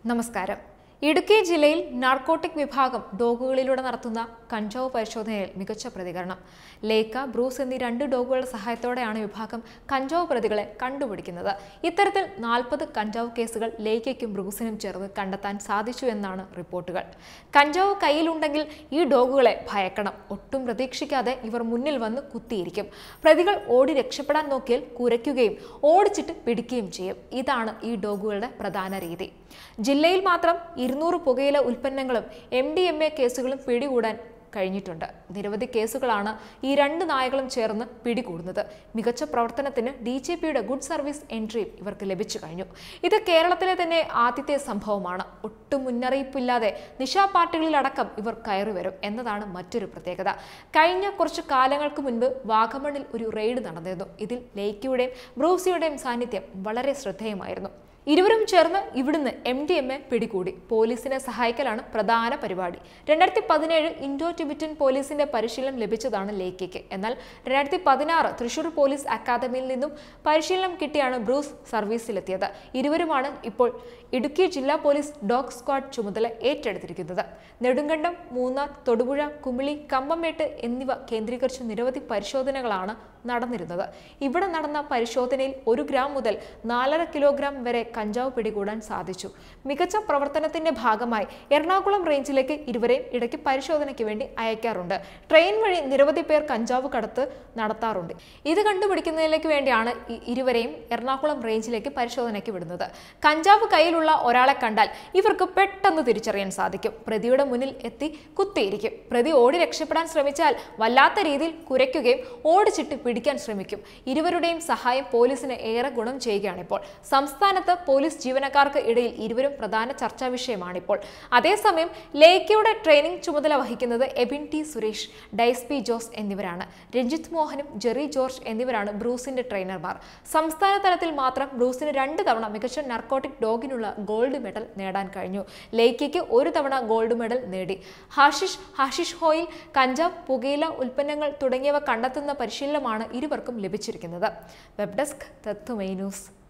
നമസ്കാരം ഇടുക്കി ജില്ലയിൽ നാർക്കോട്ടിക് വിഭാഗം ഡോഗുകളിലൂടെ നടത്തുന്ന കഞ്ചാവ് പരിശോധനയിൽ മികച്ച പ്രതികരണം ലേക്ക ബ്രൂസ് എന്നീ രണ്ട് ഡോഗുകളുടെ സഹായത്തോടെയാണ് വിഭാഗം കഞ്ചാവ് പ്രതികളെ കണ്ടുപിടിക്കുന്നത് ഇത്തരത്തിൽ നാൽപ്പത് കഞ്ചാവ് കേസുകൾ ലേക്കയ്ക്കും ബ്രൂസിനും ചേർന്ന് കണ്ടെത്താൻ സാധിച്ചു എന്നാണ് റിപ്പോർട്ടുകൾ കഞ്ചാവ് കയ്യിലുണ്ടെങ്കിൽ ഈ ഡോഗുകളെ ഭയക്കണം ഒട്ടും പ്രതീക്ഷിക്കാതെ ഇവർ മുന്നിൽ വന്ന് കുത്തിയിരിക്കും പ്രതികൾ ഓടി രക്ഷപ്പെടാൻ നോക്കിയാൽ കുരയ്ക്കുകയും ഓടിച്ചിട്ട് പിടിക്കുകയും ചെയ്യും ഇതാണ് ഈ ഡോഗുകളുടെ പ്രധാന രീതി ജില്ലയിൽ മാത്രം ഇരുന്നൂറ് പുകയില ഉൽപ്പന്നങ്ങളും എം ഡി എം എ കേസുകളും പിടികൂടാൻ കഴിഞ്ഞിട്ടുണ്ട് നിരവധി കേസുകളാണ് ഈ രണ്ട് നായകളും ചേർന്ന് പിടികൂടുന്നത് മികച്ച പ്രവർത്തനത്തിന് ഡി ജെ പിയുടെ ഗുഡ് സർവീസ് എൻട്രിയും ഇവർക്ക് ലഭിച്ചു കഴിഞ്ഞു ഇത് കേരളത്തിലെ തന്നെ ആദ്യത്തെ സംഭവമാണ് ഒട്ടും മുന്നറിയിപ്പില്ലാതെ നിശാ പാർട്ടികളിലടക്കം ഇവർ കയറി വരും എന്നതാണ് മറ്റൊരു പ്രത്യേകത കഴിഞ്ഞ കുറച്ച് കാലങ്ങൾക്ക് മുൻപ് വാഗമണിൽ ഒരു റെയ്ഡ് നടന്നിരുന്നു ഇതിൽ ലേക്കിയുടെയും ബ്രൂസിയുടെയും സാന്നിധ്യം വളരെ ശ്രദ്ധേയമായിരുന്നു ഇരുവരും ചേർന്ന് ഇവിടുന്ന് എം ഡി എം എ പിടികൂടി പോലീസിനെ സഹായിക്കലാണ് പ്രധാന പരിപാടി രണ്ടായിരത്തി പതിനേഴ് ഇൻഡോ ടിബറ്റൻ പോലീസിന്റെ പരിശീലനം ലഭിച്ചതാണ് ലേക്കയ്ക്ക് എന്നാൽ രണ്ടായിരത്തി പതിനാറ് തൃശൂർ പോലീസ് അക്കാദമിയിൽ നിന്നും പരിശീലനം കിട്ടിയാണ് ബ്രൂസ് സർവീസിലെത്തിയത് ഇരുവരുമാണ് ഇപ്പോൾ ഇടുക്കി ജില്ലാ പോലീസ് ഡോഗ് സ്ക്വാഡ് ചുമതല ഏറ്റെടുത്തിരിക്കുന്നത് നെടുങ്കണ്ടം മൂന്നാർ തൊടുപുഴ കുമിളി കമ്പമേട്ട് എന്നിവ കേന്ദ്രീകരിച്ച് നിരവധി പരിശോധനകളാണ് നടന്നിരുന്നത് ഇവിടെ നടന്ന പരിശോധനയിൽ ഒരു ഗ്രാം മുതൽ നാലര കിലോഗ്രാം വരെ കഞ്ചാവ് പിടികൂടാൻ സാധിച്ചു മികച്ച പ്രവർത്തനത്തിന്റെ ഭാഗമായി എറണാകുളം റേഞ്ചിലേക്ക് ഇരുവരെയും ഇടയ്ക്ക് പരിശോധനയ്ക്ക് വേണ്ടി അയക്കാറുണ്ട് ട്രെയിൻ വഴി നിരവധി പേർ കഞ്ചാവ് കടത്ത് നടത്താറുണ്ട് ഇത് കണ്ടുപിടിക്കുന്നതിലേക്ക് വേണ്ടിയാണ് ഈ ഇരുവരെയും എറണാകുളം റേഞ്ചിലേക്ക് പരിശോധനയ്ക്ക് വിടുന്നത് കഞ്ചാവ് കയ്യിലുള്ള ഒരാളെ കണ്ടാൽ ഇവർക്ക് പെട്ടെന്ന് തിരിച്ചറിയാൻ സാധിക്കും പ്രതിയുടെ മുന്നിൽ എത്തി കുത്തിയിരിക്കും പ്രതി ഓടി രക്ഷപ്പെടാൻ ശ്രമിച്ചാൽ വല്ലാത്ത രീതിയിൽ കുരയ്ക്കുകയും ഓടിച്ചിട്ട് പിടിക്കാൻ ശ്രമിക്കും ഇരുവരുടെയും സഹായം പോലീസിന് ഏറെ ഗുണം ചെയ്യുകയാണിപ്പോൾ സംസ്ഥാനത്ത് പോലീസ് ജീവനക്കാർക്ക് ഇടയിൽ ഇരുവരും പ്രധാന ചർച്ചാ വിഷയമാണിപ്പോൾ അതേസമയം ലേക്കയുടെ ട്രെയിനിംഗ് ചുമതല വഹിക്കുന്നത് എബിൻ ടി സുരേഷ് ഡൈസ് പി ജോസ് എന്നിവരാണ് രഞ്ജിത്ത് മോഹനും ജെറി ജോർജ് എന്നിവരാണ് ബ്രൂസിന്റെ ട്രെയിനർമാർ സംസ്ഥാന തലത്തിൽ മാത്രം ബ്രൂസിന് രണ്ട് തവണ മികച്ച നർക്കോട്ടിക് ഡോഗിനുള്ള ഗോൾഡ് മെഡൽ നേടാൻ കഴിഞ്ഞു ലേക്കയ്ക്ക് ഒരു തവണ ഗോൾഡ് മെഡൽ നേടി ഹാഷിഷ് ഹാഷിഷ് ഹോയിൽ കഞ്ചാവ് പുകയില ഉൽപ്പന്നങ്ങൾ തുടങ്ങിയവ കണ്ടെത്തുന്ന പരിശീലനമാണ് ഇരുവർക്കും ലഭിച്ചിരിക്കുന്നത് വെബ് ഡെസ്ക് തത്വമൈ ന്യൂസ്